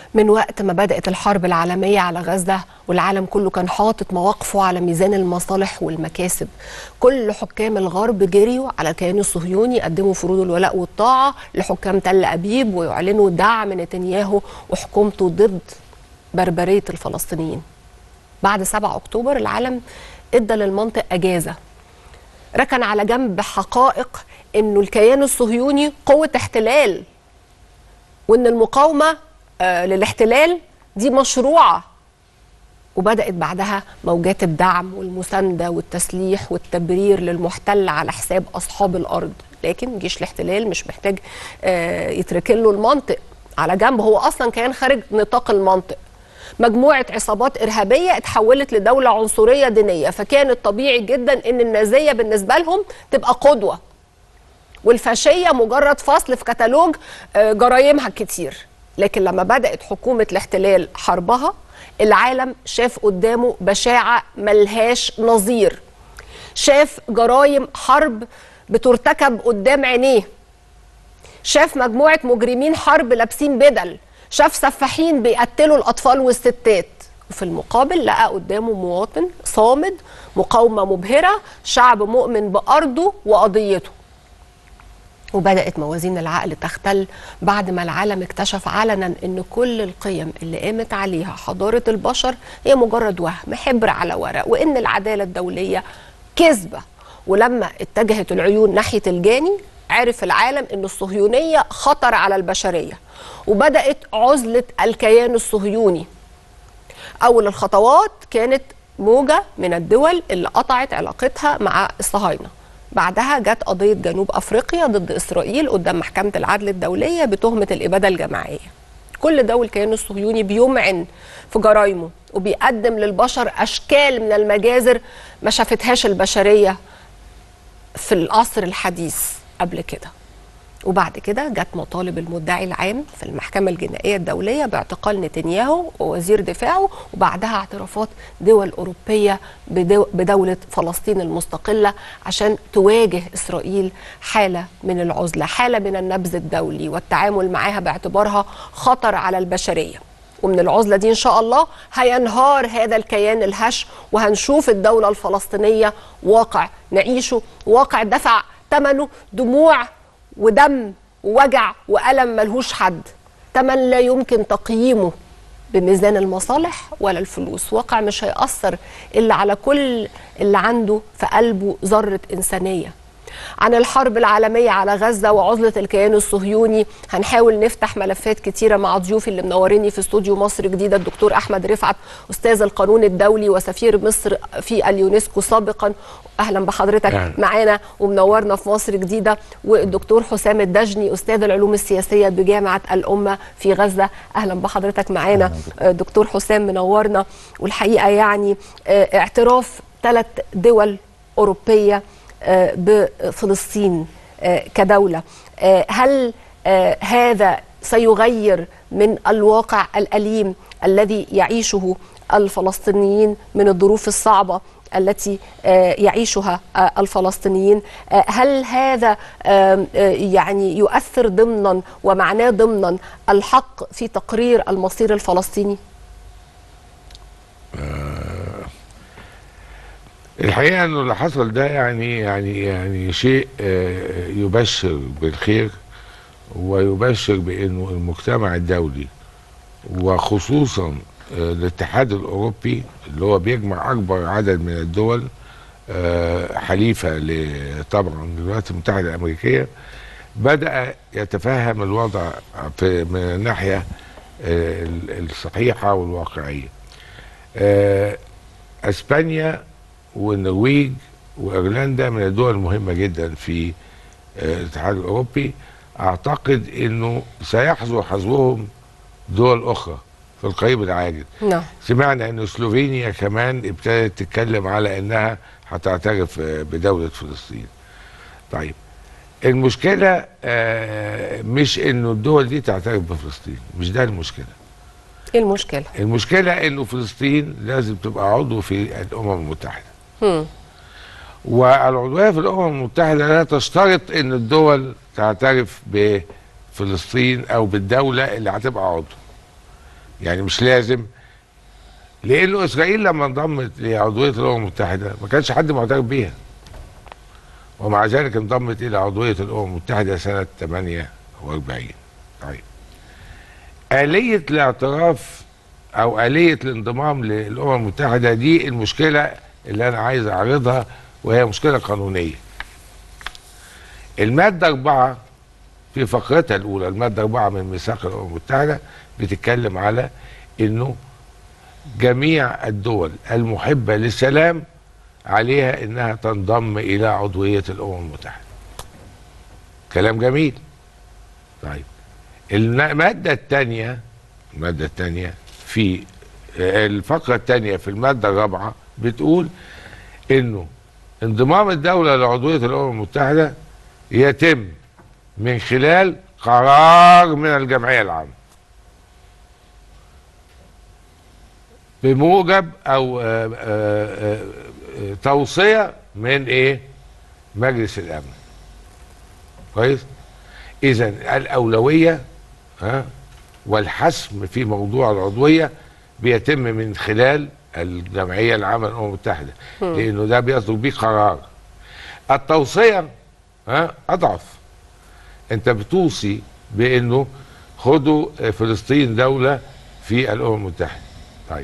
من وقت ما بدأت الحرب العالمية على غزة والعالم كله كان حاطط مواقفه على ميزان المصالح والمكاسب كل حكام الغرب جريوا على الكيان الصهيوني يقدموا فروض الولاء والطاعة لحكام تل أبيب ويعلنوا دعم نتنياهو وحكومته ضد بربرية الفلسطينيين بعد 7 أكتوبر العالم ادى للمنطق أجازة ركن على جنب حقائق انه الكيان الصهيوني قوة احتلال وان المقاومة آه للاحتلال دي مشروعة وبدأت بعدها موجات الدعم والمساندة والتسليح والتبرير للمحتل على حساب أصحاب الأرض لكن جيش الاحتلال مش محتاج آه يتركن له المنطق على جنب هو أصلا كان خارج نطاق المنطق مجموعة عصابات إرهابية اتحولت لدولة عنصرية دينية فكان الطبيعي جدا أن النازية بالنسبة لهم تبقى قدوة والفاشية مجرد فصل في كتالوج جرائمها الكتير لكن لما بدأت حكومة الاحتلال حربها العالم شاف قدامه بشاعة ملهاش نظير شاف جرائم حرب بترتكب قدام عينيه شاف مجموعة مجرمين حرب لابسين بدل شاف سفاحين بيقتلوا الأطفال والستات وفي المقابل لقى قدامه مواطن صامد مقاومة مبهرة شعب مؤمن بأرضه وقضيته وبدأت موازين العقل تختل بعد ما العالم اكتشف علنا ان كل القيم اللي قامت عليها حضارة البشر هي مجرد وهم حبر على ورق وان العدالة الدولية كذبة ولما اتجهت العيون ناحية الجاني عرف العالم ان الصهيونية خطر على البشرية وبدأت عزلة الكيان الصهيوني أول الخطوات كانت موجة من الدول اللي قطعت علاقتها مع الصهاينة بعدها جت قضية جنوب أفريقيا ضد إسرائيل قدام محكمة العدل الدولية بتهمة الإبادة الجماعية كل ده والكيان الصهيوني بيمعن في جرايمه وبيقدم للبشر أشكال من المجازر ما شافتهاش البشرية في العصر الحديث قبل كده وبعد كده جت مطالب المدعي العام في المحكمة الجنائية الدولية باعتقال نتنياهو ووزير دفاعه وبعدها اعترافات دول أوروبية بدو بدولة فلسطين المستقلة عشان تواجه إسرائيل حالة من العزلة حالة من النبذ الدولي والتعامل معها باعتبارها خطر على البشرية ومن العزلة دي إن شاء الله هينهار هذا الكيان الهش وهنشوف الدولة الفلسطينية واقع نعيشه واقع دفع ثمنه دموع ودم ووجع وألم ملهوش حد تمن لا يمكن تقييمه بميزان المصالح ولا الفلوس واقع مش هيأثر إلا على كل اللي عنده في قلبه ذرة إنسانية عن الحرب العالمية على غزة وعزلة الكيان الصهيوني هنحاول نفتح ملفات كتيرة مع ضيوفي اللي منوريني في استوديو مصر جديدة الدكتور أحمد رفعت أستاذ القانون الدولي وسفير مصر في اليونسكو سابقا أهلا بحضرتك أهلا. معانا ومنورنا في مصر جديدة والدكتور حسام الدجني أستاذ العلوم السياسية بجامعة الأمة في غزة أهلا بحضرتك معانا آه، دكتور حسام منورنا والحقيقة يعني آه، اعتراف ثلاث دول أوروبية آه، بفلسطين آه، كدولة آه، هل آه، هذا سيغير من الواقع الأليم الذي يعيشه الفلسطينيين من الظروف الصعبة التي آه، يعيشها آه، الفلسطينيين آه، هل هذا آه، آه، يعني يؤثر ضمنا ومعناه ضمنا الحق في تقرير المصير الفلسطيني الحقيقه انه اللي حصل ده يعني يعني يعني شيء آه، يبشر بالخير ويبشر بانه المجتمع الدولي وخصوصا آه، الاتحاد الاوروبي اللي هو بيجمع اكبر عدد من الدول آه، حليفه ل- طبعا الولايات المتحده الامريكيه بدا يتفهم الوضع في من الناحيه آه، الصحيحه والواقعيه آه، اسبانيا والنرويج وايرلندا من الدول المهمه جدا في آه، الاتحاد الاوروبي اعتقد انه سيحظو حظوهم دول اخرى في القريب العاجل نعم سمعنا ان سلوفينيا كمان ابتدت تتكلم على انها هتعترف آه، بدوله فلسطين طيب المشكله آه، مش انه الدول دي تعترف بفلسطين مش ده المشكله ايه المشكلة؟ المشكله انه فلسطين لازم تبقى عضو في الامم المتحده هم. والعضويه في الامم المتحده لا تشترط ان الدول تعترف بفلسطين او بالدوله اللي هتبقى عضو يعني مش لازم لانه اسرائيل لما انضمت لعضويه الامم المتحده ما كانش حد معترف بيها ومع ذلك انضمت الى عضويه الامم المتحده سنه 48 طيب آلية الاعتراف أو آلية الانضمام للأمم المتحدة دي المشكلة اللي أنا عايز أعرضها وهي مشكلة قانونية. المادة أربعة في فقرتها الأولى المادة أربعة من ميثاق الأمم المتحدة بتتكلم على إنه جميع الدول المحبة للسلام عليها إنها تنضم إلى عضوية الأمم المتحدة. كلام جميل. طيب المادة الثانية المادة الثانية في الفقرة الثانية في المادة الرابعة بتقول انه انضمام الدولة لعضوية الأمم المتحدة يتم من خلال قرار من الجمعية العامة بموجب أو آآ آآ آآ توصية من إيه؟ مجلس الأمن كويس؟ إذا الأولوية ها والحسم في موضوع العضوية بيتم من خلال الجمعية العامة للأمم المتحدة لأنه ده بيصدر بيه قرار التوصية ها أضعف أنت بتوصي بأنه خدوا فلسطين دولة في الأمم المتحدة طيب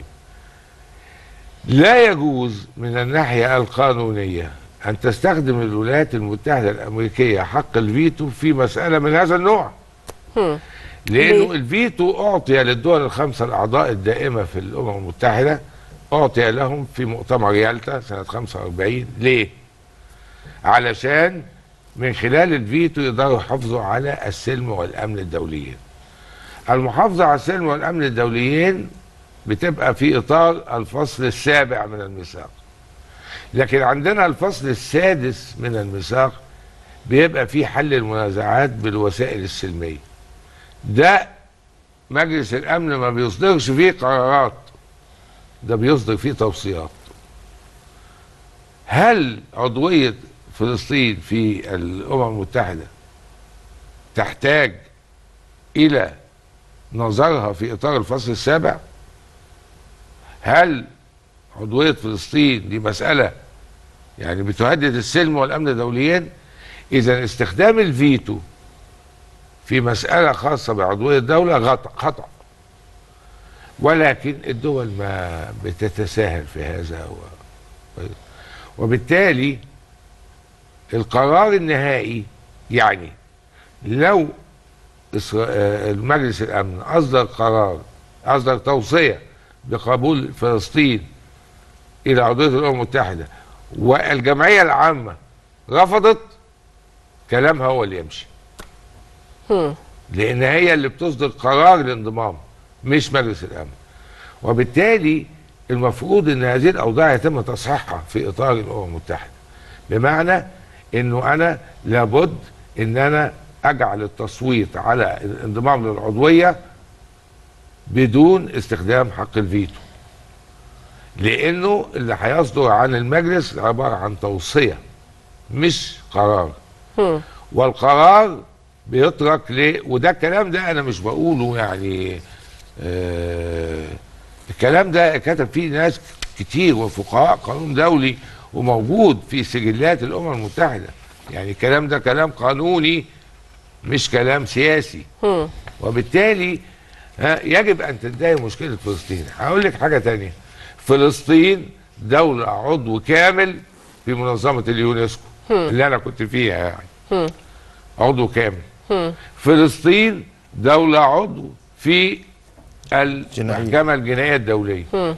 لا يجوز من الناحية القانونية أن تستخدم الولايات المتحدة الأمريكية حق الفيتو في مسألة من هذا النوع هم. لأنه ليه؟ الفيتو أعطي للدول الخمسة الأعضاء الدائمة في الأمم المتحدة أعطي لهم في مؤتمر يالتا سنة 45 ليه؟ علشان من خلال الفيتو يقدروا يحافظوا على السلم والأمن الدوليين المحافظة على السلم والأمن الدوليين بتبقى في إطار الفصل السابع من الميثاق لكن عندنا الفصل السادس من الميثاق بيبقى فيه حل المنازعات بالوسائل السلمية ده مجلس الأمن ما بيصدرش فيه قرارات ده بيصدر فيه توصيات هل عضوية فلسطين في الأمم المتحدة تحتاج إلى نظرها في إطار الفصل السابع هل عضوية فلسطين دي مسألة يعني بتهدد السلم والأمن الدوليين إذا استخدام الفيتو في مسألة خاصة بعضوية الدولة غط- خطأ ولكن الدول ما بتتساهل في هذا و... وبالتالي القرار النهائي يعني لو إسرا- آه، المجلس الأمن أصدر قرار أصدر توصية بقبول فلسطين إلى عضوية الأمم المتحدة والجمعية العامة رفضت كلامها هو اللي يمشي هم. لان هي اللي بتصدر قرار الانضمام مش مجلس الامن وبالتالي المفروض ان هذه الاوضاع يتم تصحيحها في اطار الامم المتحده بمعنى انه انا لابد ان انا اجعل التصويت على الانضمام للعضويه بدون استخدام حق الفيتو لانه اللي هيصدر عن المجلس عباره عن توصيه مش قرار هم. والقرار بيترك ليه وده الكلام ده انا مش بقوله يعني آه الكلام ده كتب فيه ناس كتير وفقهاء قانون دولي وموجود في سجلات الامم المتحده يعني الكلام ده كلام قانوني مش كلام سياسي هم. وبالتالي ها، يجب ان تنتهي مشكله فلسطين هقول لك حاجه تانية فلسطين دوله عضو كامل في منظمه اليونسكو اللي انا كنت فيها يعني هم. عضو كامل هم. فلسطين دولة عضو في جنائية. المحكمة الجنائية الدولية هم.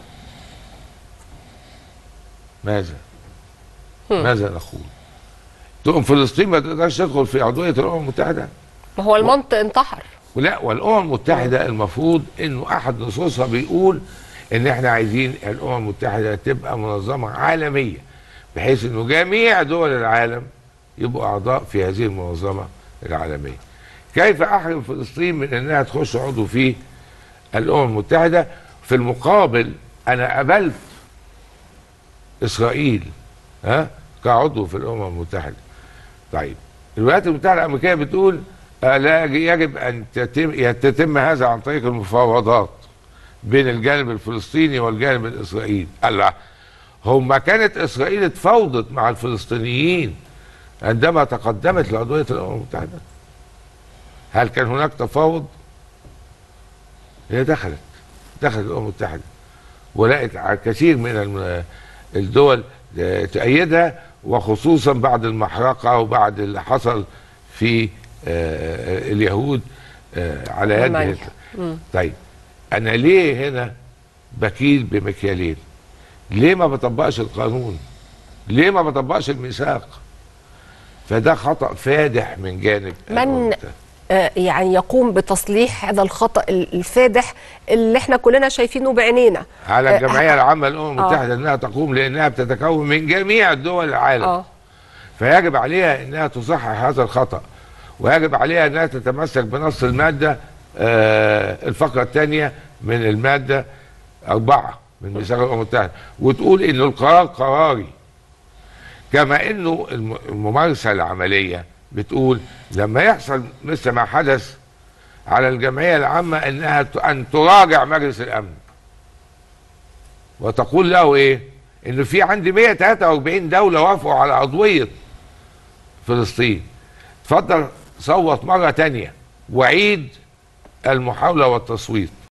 ماذا؟ ماذا نقول؟ تقوم فلسطين ما تقدرش تدخل في عضوية الأمم المتحدة؟ ما هو المنطق انتحر ولا والأمم المتحدة المفروض إنه أحد نصوصها بيقول إن إحنا عايزين الأمم المتحدة تبقى منظمة عالمية بحيث إنه جميع دول العالم يبقوا أعضاء في هذه المنظمة العالمية. كيف أحرم فلسطين من إنها تخش عضو في الأمم المتحدة؟ في المقابل أنا قبلت إسرائيل ها كعضو في الأمم المتحدة. طيب الولايات المتحدة الأمريكية بتقول آه، لا يجب أن تتم, تتم هذا عن طريق المفاوضات بين الجانب الفلسطيني والجانب الاسرائيلي الله هم كانت اسرائيل اتفاوضت مع الفلسطينيين عندما تقدمت لعضويه الامم المتحده هل كان هناك تفاوض هي دخلت دخلت الامم المتحده ولقت ع- كثير من الم- الدول آه، تأيدها وخصوصا بعد المحرقة وبعد اللي حصل في آه، اليهود آه، على يد ألمانيا. هتلر طيب أنا ليه هنا بكيل بمكيالين ليه ما بطبقش القانون ليه ما بطبقش الميثاق فده خطأ فادح من جانب من الأمم المتحدة. آه، يعني يقوم بتصليح هذا الخطأ ال- الفادح اللي احنا كلنا شايفينه بعينينا على آه، الجمعية العامة للأمم آه. المتحدة أنها تقوم لأنها بتتكون من جميع دول العالم اه فيجب عليها انها تصحح هذا الخطا ويجب عليها انها تتمسك بنص الماده آه الفقره الثانيه من الماده اربعه من ميثاق الامم المتحده وتقول ان القرار قراري كما انه الم- الممارسه العمليه بتقول لما يحصل مثل ما حدث على الجمعيه العامه انها ت- ان تراجع مجلس الامن وتقول له ايه؟ انه في عندي 143 دوله وافقوا على عضويه فلسطين اتفضل صوت مره تانية وعيد المحاوله والتصويت